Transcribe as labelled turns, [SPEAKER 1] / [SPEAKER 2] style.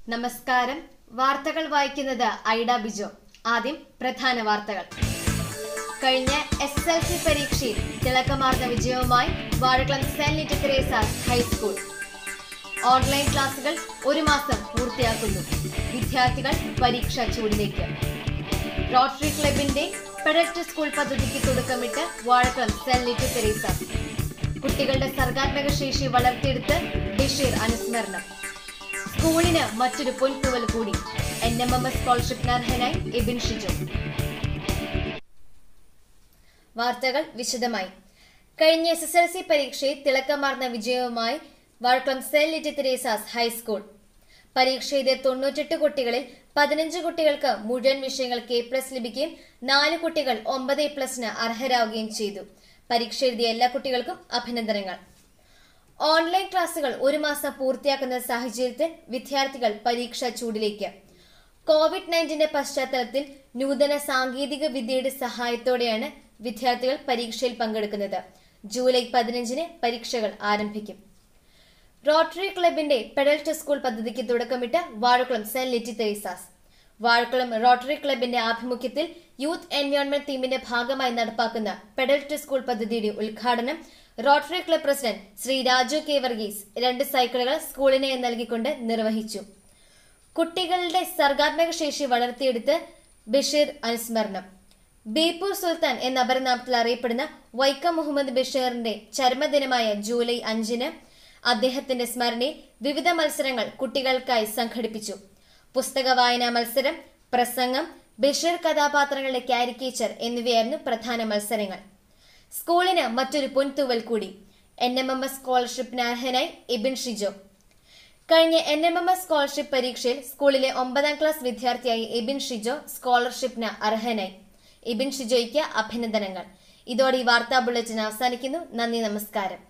[SPEAKER 1] നമസ്കാരം വാർത്തകൾ വായിക്കുന്നത് ഐഡ ബിജോ ആദ്യം പ്രധാന വാർത്തകൾ കഴിഞ്ഞ എസ് എൽ സി പരീക്ഷയിൽ തിളക്കമാർന്ന വിജയവുമായി Vazhakulam saint little Theresa's high school online ക്ലാസുകൾ ഒരു മാസം പൂർത്തിയാക്കുന്നു വിദ്യാർത്ഥികൾ പരീക്ഷാ ചൂടിലേക്ക് റോട്ടറി ക്ലബിന്റെ പെഡക്ട് സ്കൂൾ പദ്ധതിക്ക് തുടക്കമിട്ട് വാഴക്കുളം സെന്റ് ലിറ്റ് തെരേസാസ് കുട്ടികളുടെ സർഗാത്മക ശേഷി വളർത്തിയെടുത്ത് ബഷീർ അനുസ്മരണം സ്കൂളിന് മറ്റൊരു പൊൻതൂവൽ കൂടി എൻ എം എം എസ് സ്കോളർഷിപ്പിന് അർഹനായി എബിൻ ഷിജു വാർത്തകൾ വിശദമായി കഴിഞ്ഞ എസ് എസ് എൽ സി പരീക്ഷയിൽ തിളക്കമാർന്ന വിജയവുമായി Vazhakulam saint little Theresa's high school പരീക്ഷ എഴുതിയ തൊണ്ണൂറ്റെട്ട് കുട്ടികളിൽ പതിനഞ്ച് കുട്ടികൾക്ക് മുഴുവൻ വിഷയങ്ങൾക്ക് എ പ്ലസ് ലഭിക്കുകയും നാല് കുട്ടികൾ ഒമ്പത് എ പ്ലസിന് അർഹരാകുകയും ചെയ്തു പരീക്ഷ എഴുതിയ എല്ലാ കുട്ടികൾക്കും അഭിനന്ദനങ്ങൾ ഓൺലൈൻ ക്ലാസുകൾ ഒരു മാസം പൂർത്തിയാക്കുന്ന സാഹചര്യത്തിൽ വിദ്യാർത്ഥികൾ പരീക്ഷാ ചൂടിലേക്ക് കോവിഡ് നയൻറ്റീന്റെ പശ്ചാത്തലത്തിൽ നൂതന സാങ്കേതിക വിദ്യയുടെ സഹായത്തോടെയാണ് വിദ്യാർത്ഥികൾ പരീക്ഷയിൽ പങ്കെടുക്കുന്നത് ജൂലൈ പതിനഞ്ചിന് പരീക്ഷകൾ ആരംഭിക്കും റോട്ടറി ക്ലബിന്റെ പെഡൽ ടു സ്കൂൾ പദ്ധതിക്ക് തുടക്കമിട്ട് Vazhakulam saint little Theresa's Vazhakulam rotary ക്ലബിന്റെ ആഭിമുഖ്യത്തിൽ യൂത്ത് എൻവയോൺമെന്റ് തീമിന്റെ ഭാഗമായി നടപ്പാക്കുന്ന പെഡൽ ടു സ്കൂൾ പദ്ധതിയുടെ ഉദ്ഘാടനം rotary club president Shri Raju K Varghese രണ്ട് സൈക്കിളുകൾ സ്കൂളിന് നൽകിക്കൊണ്ട് നിർവഹിച്ചു കുട്ടികളുടെ സർഗാത്മക ശേഷി വളർത്തിയെടുത്ത് ബഷീർ അനുസ്മരണം ബേപ്പൂർ സുൽത്താൻ എന്ന അപരനാമത്തിൽ അറിയപ്പെടുന്ന വൈക്കം മുഹമ്മദ് ബഷീറിന്റെ ചരമദിനമായ ജൂലൈ അഞ്ചിന് അദ്ദേഹത്തിന്റെ സ്മരണയിൽ വിവിധ മത്സരങ്ങൾ കുട്ടികൾക്കായി സംഘടിപ്പിച്ചു പുസ്തക വായനാ മത്സരം പ്രസംഗം ബഷീർ കഥാപാത്രങ്ങളുടെ കാരിക്കേച്ചർ എന്നിവയായിരുന്നു പ്രധാന മത്സരങ്ങൾ സ്കൂളിന് മറ്റൊരു പൊൻതൂവൽ കൂടി എൻ എം എം എസ് സ്കോളർഷിപ്പിന് അർഹനായി എബിൻ ഷിജോ കഴിഞ്ഞ N M M S scholarship പരീക്ഷയിൽ സ്കൂളിലെ ഒമ്പതാം ക്ലാസ് വിദ്യാർത്ഥിയായി എബിൻ ഷിജോ സ്കോളർഷിപ്പിന് അർഹനായി എബിൻ ഷിജോയ്ക്ക് അഭിനന്ദനങ്ങൾ ഇതോടെ ഈ വാർത്താ ബുള്ളറ്റിൻ അവസാനിക്കുന്നു നന്ദി നമസ്കാരം